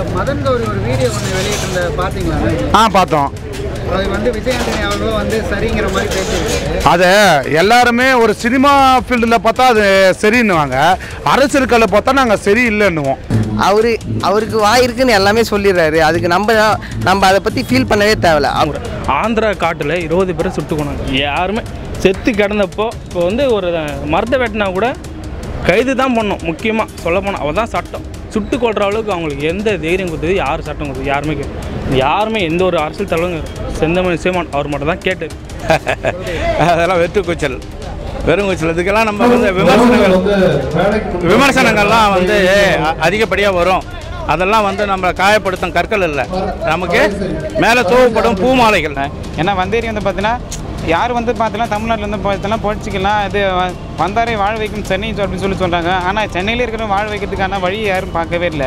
மதன் கௌரி ஒரு வீடியோ ஒன்று வெளியிட்டிருந்த பார்த்தீங்களா ஆ பார்த்தோம் அது வந்து விஜய் ஆண்டனி அவர்களும் வந்து சரிங்கிற மாதிரி பேசியிருக்காரு அதை எல்லாருமே ஒரு சினிமா ஃபீல்டில் பார்த்தா அது சரின்னுவாங்க அரசியல் பார்த்தா நாங்கள் சரி இல்லைன்னுவோம் அவரு அவருக்கு வாய் இருக்குன்னு எல்லாமே சொல்லிடுறாரு அதுக்கு நம்ம நம்ம அதை பற்றி ஃபீல் பண்ணவே தேவையில்ல அவர் ஆந்திரா காட்டில் இருபது பேரை சுட்டு கொண்டாங்க யாருமே செத்து கிடந்தப்போ இப்போ வந்து ஒரு மரத்தை வெட்டினா கூட கைது தான் பண்ணோம் முக்கியமாக சொல்ல போனால் அவள் தான் சட்டம் சுட்டு கொள்கிற அளவுக்கு அவங்களுக்கு எந்த தைரியம் கொடுத்தது யார் சட்டம் கொடுத்தது யாருமே கே- யாருமே எந்த ஒரு அரசியல் தலைவரும் செந்தமணி சீமான் அவர் மட்டும் தான் கேட்டார் அதெல்லாம் வெற்று கூச்சல் வெறும் கூச்சல் இதுக்கெல்லாம் நம்ம வந்து விமர்சனங்கள் விமர்சனங்கள்லாம் வந்து அ- அதிகப்படியாக வரும் அதெல்லாம் வந்து நம்ம காயப்படுத்தும் கற்கள் இல்லை நமக்கு மேலே தூவப்படும் பூமாலைகள் ஏன்னா வந்தேரி வந்து பார்த்தீங்கன்னா யார் வந்து பார்த்தீங்கன்னா தமிழ்நாட்டில் வந்து பார்த்தீங்கன்னா பொழிச்சிக்கலாம் இது வ- வந்தாரை வாழ வைக்கும் சென்னை அப்படின்னு சொல்லி சொல்கிறாங்க ஆனால் சென்னையில் இருக்கிற வாழ வைக்கிறதுக்கான வழி யாரும் பார்க்கவே இல்லை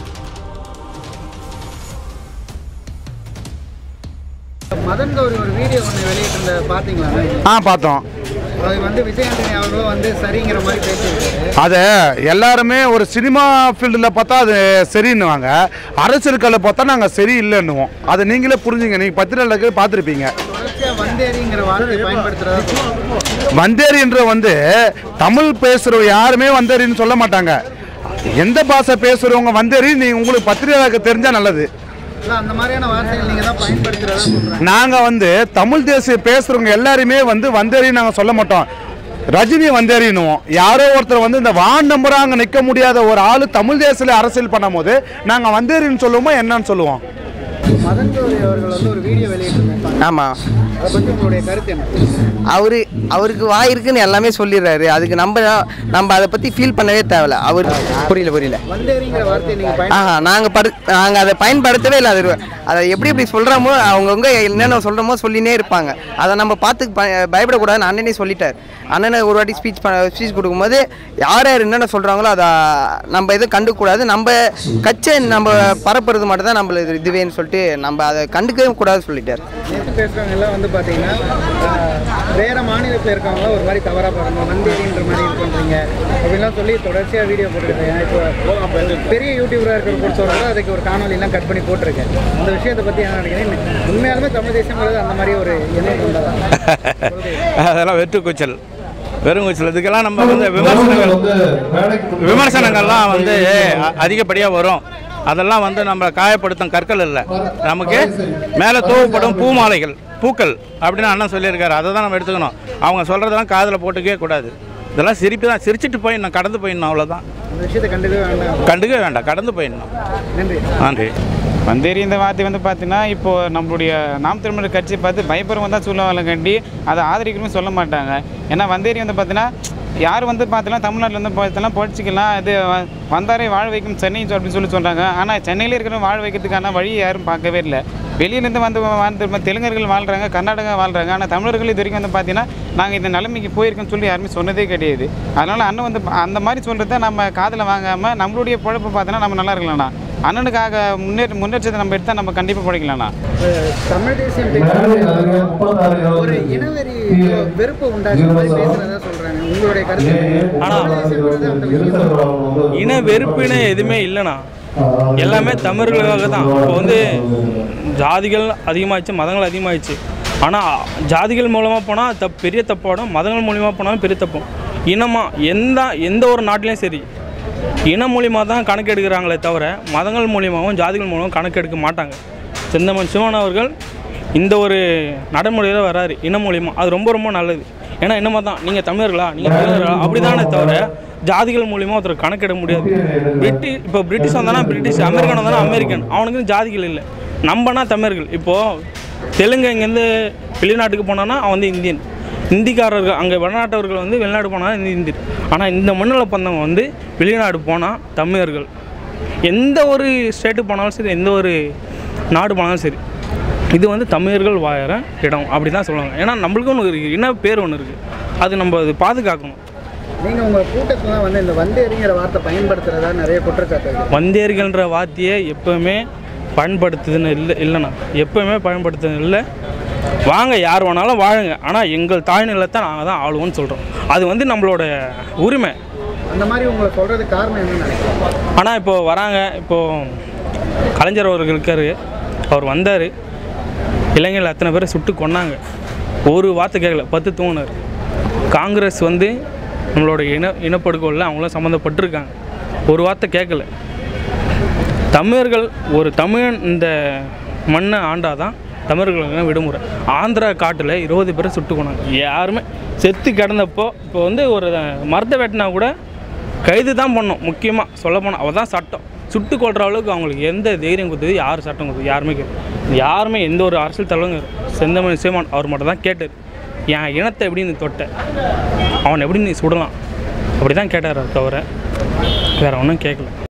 மதன் கௌரி ஒரு வீடியோ ஒன்று வெளியிட்டிருந்த பார்த்தீங்களா ஆ பார்த்தோம் அது வந்து விஜய் ஆண்டனி அவர்களும் வந்து சரிங்கிற மாதிரி பேசியிருக்காரு அதை எல்லாருமே ஒரு சினிமா ஃபீல்டில் பார்த்தா அது சரின்னுவாங்க அரசியல் பார்த்தா நாங்கள் சரி இல்லைன்னுவோம் அதை நீங்களே புரிஞ்சுங்க நீங்கள் பத்திரிகைகளுக்கு பார்த்துருப்பீங்க தொடர்ச்சியாக வந்தேரிங்கிற வார்த்தை பயன்படுத்துறதா சொல்றாங்க. வந்தேரின்ற வந்து தமிழ் பேசுகிறவங்க யாருமே வந்தேரின்னு சொல்ல மாட்டாங்க எந்த பாஷை பேசுகிறவங்க வந்தேரி நீங்கள் உங்களுக்கு பத்திரிகைகளுக்கு தெரிஞ்சால் நல்லது இல்ல அந்த மாதிரியான வார்த்தைகள் நீங்கள் தான் பயன்படுத்துறதா சொல்கிறாங்க நாங்கள் வந்து தமிழ் தேசிய பேசுகிறவங்க எல்லாருமே வந்து வந்தேரின்னு நாங்கள் சொல்ல மாட்டோம் ரஜினி வந்தேறினுவோம் யாரோ ஒருத்தர் வந்து இந்த வான் நம்பராக அங்கே நிற்க முடியாத ஒரு ஆள் தமிழ் தேசியில் அரசியல் பண்ணும்போது நாங்கள் வந்தேரின்னு சொல்லுவோமா என்னன்னு சொல்லுவோம் மதன் கௌரி அவர்கள் வந்து ஒரு வீடியோ வெளியிட்டிருந்தாங்க ஆமாம் அதை பற்றி உங்களுடைய கருத்து என்ன அவரு அவருக்கு வாய் இருக்குன்னு எல்லாமே சொல்லிடுறாரு அதுக்கு நம்ம நம்ம அதை பற்றி ஃபீல் பண்ணவே தேவையில்ல அவர் புரியல புரியல வந்தேரிங்கிற வார்த்தையை நீங்கள் பயன் ஆஹா நாங்கள் படு நாங்கள் அதை பயன்படுத்தவே இல்லை அது அதை எப்படி எப்படி சொல்கிறோமோ அவங்கவுங்க என்னென்ன சொல்கிறோமோ சொல்லினே இருப்பாங்க அதை நம்ம பார்த்து ப பயப்படக்கூடாதுன்னு அண்ணனே சொல்லிட்டார் அண்ணனை ஒரு வாட்டி ஸ்பீச் ஸ்பீச் கொடுக்கும்போது யார் யார் என்னென்ன சொல்கிறாங்களோ அதை நம்ம எதுவும் கண்டுக்கூடாது நம்ம கட்சை நம்ம பரப்புறது மட்டும் தான் நம்மள இதுவேன்னு சொல்லிட்டு நம்ம அதை கண்டுக்கவே கூடாதுன்னு சொல்லிட்டார் நேற்று பேசுகிறவங்க எல்லாம் வந்து பார்த்தீங்கன்னா ஆஹ், வேற மாநிலத்தில் இருக்கவங்களாம் ஒரு மாதிரி தவறாக பாருங்க வந்தேரின்ற மாதிரி இது பண்ணுறீங்க அப்படிலாம் சொல்லி தொடர்ச்சியாக வீடியோ போட்டுருக்கேன் இப்போ பெரிய யூடியூபராக இருக்கிற பொறுத்தவரை அதுக்கு ஒரு காணொலிலாம் கட் பண்ணி போட்டிருக்கேன் அந்த விஷயத்தை பற்றி என்ன நினைக்கிறேன் உண்மையாலுமே தமிழ் தேசங்கிறது அந்த மாதிரி ஒரு எண்ணம் கொண்டதா அதெல்லாம் வெற்று கூச்சல் வெறும் கூச்சல் இதுக்கெல்லாம் நம்ம வந்து விமர்சனங்கள் விமர்சனங்கள்லாம் வந்து அ- அதிகப்படியாக வரும் அதெல்லாம் வந்து நம்ம காயப்படுத்தும் கற்கள் இல்லை நமக்கு மேலே தூவப்படும் பூமாலைகள் பூக்கள் அப்படின்னு அண்ணன் சொல்லியிருக்காரு அதை தான் நம்ம எடுத்துக்கணும் அவங்க சொல்கிறதெல்லாம் காதில் போட்டுக்கவே கூடாது இதெல்லாம் சிரிப்பு தான் சிரிச்சிட்டு போயிடணும் கடந்து போயிடணும் அவ்வளோதான் அந்த விஷயத்தை கண்டுக்கவே வேண்டாம் கண்டுக்கவே வேண்டாம் கடந்து போயிடணும் நன்றி நன்றி வந்தேரி இந்த வார்த்தை வந்து பார்த்தீங்கன்னா இப்போ நம்மளுடைய நாம் தமிழர் கட்சியை பார்த்து பயப்படுறவங்க தான் சொல்லுவாங்க கண்டி அதை ஆதரிக்கணும்னு சொல்ல மாட்டாங்க ஏன்னா வந்தேரி வந்து பார்த்தீங்கன்னா யார் வந்து பார்த்தீங்கன்னா தமிழ்நாட்டில் வந்து பார்த்தீங்கன்னா பொழிச்சிக்கலாம் இது வ- வந்தாரை வாழ வைக்கும் சென்னை அப்படின்னு சொல்லி சொல்கிறாங்க ஆனால் சென்னையில் இருக்கிற வாழ வைக்கிறதுக்கான வழி யாரும் பார்க்கவே இல்லை வெளியிலேருந்து வந்து வாழ்ந்து இப்ப தெலுங்கர்கள் வாழ்கிறாங்க கர்நாடகா வாழ்கிறாங்க ஆனால் தமிழர்கள் இது வரைக்கும் வந்து பார்த்தீங்கன்னா நாங்கள் இந்த நிலைமைக்கு போயிருக்கோம்னு சொல்லி யாருமே சொன்னதே கிடையாது அதனால் அண்ணன் வந்து ப- அந்த மாதிரி சொல்கிறத நம்ம காதில் வாங்காமல் நம்மளுடைய பொழப்பு பார்த்தோன்னா நம்ம நல்லா இருக்கலாம்ண்ணா அண்ணனுக்காக முன்னேற்ற முன்னேற்றத்தை நம்ம எடுத்தால் நம்ம கண்டிப்பாக பிடிக்கலாம்ண்ணா அஹ், தமிழ் தேசியம் பேசுறது ஒரு இனவெறி வெறுப்பு உண்டாக்குற மாதிரி பேசுறதா சொல்றாங்க உங்களுடைய கருத்து என்ன? ஆனா- தமிழ் தேசியங்கிறது அந்த விஷயத்தை சொல்றாங்க. இன வெறுப்புன்னு எதுவுமே இல்லைண்ணா எல்லாமே தமிழர்களுக்காக தான் இப்போ வந்து ஜாதிகள் அதிகமாகிடுச்சு மதங்கள் அதிகமாகிடுச்சு ஆனால் ஜாதிகள் மூலமாக போனால் தப் பெரிய தப்பாடும் மதங்கள் மூலியமாக போனாலும் பெரிய தப்பும் இனமாக எந்த எந்த ஒரு நாட்டிலையும் சரி இனம் மூலியமாக தான் கணக்கு எடுக்கிறாங்களே தவிர மதங்கள் மூலியமாகவும் ஜாதிகள் மூலமாகவும் கணக்கு எடுக்க மாட்டாங்க செந்தமன் சிவன் அவர்கள் இந்த ஒரு நடைமுறையில் வராரு இனம் மூலியமாக அது ரொம்ப ரொம்ப நல்லது ஏன்னா என்னமா தான் நீங்கள் தமிழர்களா நீங்கள் தமிழர்களா அப்படி தானே தவிர ஜாதிகள் மூலியமாக ஒருத்தர் கணக்கிட முடியாது பிரிட்டிஷ் இப்போ பிரிட்டிஷ் வந்தானா பிரிட்டிஷ் அமெரிக்கன் வந்தானா அமெரிக்கன் அவனுக்கு ஜாதிகள் இல்லை நம்மனா தமிழர்கள் இப்போது தெலுங்கு இங்கேருந்து வெளிநாட்டுக்கு போனான்னா அவன் வந்து இந்தியன் இந்திக்காரர்கள் அங்கே வெளிநாட்டவர்கள் வந்து வெளிநாடு போனால் இந்த இந்தியன் ஆனால் இந்த மண்ணில் பிறந்தவங்க வந்து வெளிநாடு போனால் தமிழர்கள் எந்த ஒரு ஸ்டேட்டுக்கு போனாலும் சரி எந்த ஒரு நாடு போனாலும் சரி இது வந்து தமிழர்கள் வாழற இடம் அப்படி தான் சொல்லுவாங்க ஏன்னா நம்மளுக்கு ஒன்று இருக்குது என்ன பேர் ஒன்று இருக்குது அது நம்ம அது பாதுகாக்கணும் நீங்க உங்க கூட்டத்துல வந்து இந்த வந்தேரிங்கிற வார்த்தை பயன்படுத்துறதா நிறைய குற்றச்சாட்டு இருக்கு வந்தேரிகள்ன்ற வார்த்தையை எப்போவுமே பயன்படுத்துதுன்னு இல்லை இல்லைண்ணா எப்போவுமே பயன்படுத்துறது இல்லை வாங்க யார் வேணாலும் வாழுங்க ஆனால் எங்கள் தாய்நிலத்தை நாங்கள் தான் ஆளுவோம்னு சொல்கிறோம் அது வந்து நம்மளோட உரிமை அந்த மாதிரி உங்களை சொல்றதுக்கு காரணம் என்னன்னு நினைக்கிறேன் ஆனால் இப்போ வராங்க இப்போ கலைஞர் அவர்கள் இருக்காரு அவர் வந்தார் இளைஞர்கள் அத்தனை பேரை சுட்டு கொன்னாங்க ஒரு வார்த்தை கேட்கல பத்து தூங்கினார் காங்கிரஸ் வந்து நம்மளோட இன இனப்படுகொலில் அவங்களாம் சம்மந்தப்பட்டிருக்காங்க ஒரு வார்த்தை கேட்கல தமிழர்கள் ஒரு தமிழன் இந்த மண்ணை ஆண்டாதான் தமிழர்களுக்கு விடுமுறை ஆந்திரா காட்டில் இருபது பேரை சுட்டு கொண்டாங்க யாருமே செத்து கிடந்தப்போ இப்போ வந்து ஒரு மரத்தை வெட்டினா கூட கைது தான் பண்ணோம் முக்கியமாக சொல்ல போனால் அவள் தான் சட்டம் சுட்டு கொள்கிற அளவுக்கு அவங்களுக்கு எந்த தைரியம் கொடுத்தது யார் சட்டம் கொடுத்தது யாருமே கேட்கு யாருமே எந்த ஒரு அரசியல் தலைவங்க செந்தமணி சீமான் அவர் மட்டும் தான் கேட்டார் என் இனத்தை எப்படி நீ தொட்ட அவனை எப்படி நீ சுடலாம் அப்படி தான் கேட்டார் தவிர வேறு ஒன்றும் கேட்கல